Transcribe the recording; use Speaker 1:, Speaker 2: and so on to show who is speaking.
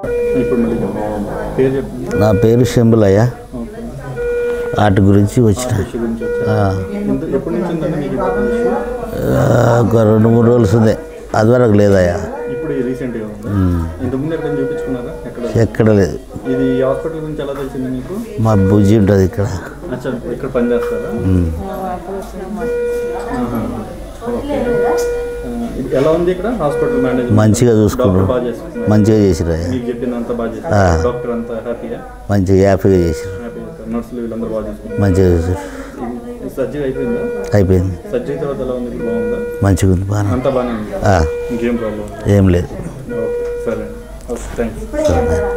Speaker 1: ఇప్పుడు మళ్ళీ చెప్పండి. పేరు చెప్పండి
Speaker 2: నా పేరు శంభులయ్య
Speaker 1: ఓకే
Speaker 2: వాటి గురించి వచ్చిన
Speaker 1: ఇష్యూ గురించి వచ్చారు
Speaker 2: ఆ,
Speaker 1: ఎంత- ఎప్పటి నుంచి ఉందండి మీకు ఈ ఇష్యూ
Speaker 2: ఆ, ఒక రెండు మూడు రోజులు ఉంది అది వరకు లేదయ్యా
Speaker 1: ఇప్పుడు రీసెంట్గా ఉంది
Speaker 2: ఉమ్,
Speaker 1: ఇంతకుముందు ఎక్కడ చూపించుకున్నారా ఎక్కడ
Speaker 2: ఎక్కడ లేదు
Speaker 1: ఇది ఈ హాస్పిటల్ గురించి ఎలా తెలిసింది మీకు
Speaker 2: మా బుజ్జి ఉంటుంది ఇక్కడ
Speaker 1: అచ్చా ఇక్కడ పని చేస్తారా
Speaker 2: ఉమ్,
Speaker 1: ఆహా. ఓకే ఆ, ఇది ఎలా ఉంది ఇక్కడ హాస్పిటల్ మేనేజ్
Speaker 2: మంచిగా చూసుకున్నారు
Speaker 1: డాక్టర్ బాగా చేస్తున్నారు
Speaker 2: మంచిగా చేసిరయ్యా
Speaker 1: మీకు చెప్పిందంత బాగా
Speaker 2: ఆ.
Speaker 1: చేస్తారు డాక్టర్ అంతా హ్యాపీగా
Speaker 2: మంచిగా హ్యాపీగా చేసిరు
Speaker 1: హ్యాపీగా నర్సులు వీళ్ళందరూ బాగా చూసుకుంటారు
Speaker 2: మంచిగా చూసారు
Speaker 1: సర్జరీ అయిపోయిందా
Speaker 2: అయిపోయింది
Speaker 1: సర్జరీ తర్వాత ఎలా ఉంది ఇప్పుడు బాగుందా
Speaker 2: మంచిగా ఉంది బాగా
Speaker 1: అంతా బాగానే ఉంది ఇంకేం ప్రాబ్లం
Speaker 2: ఏం లేదు
Speaker 1: ఓకే సరే ఓకే థ్యాంక్స్
Speaker 2: సరే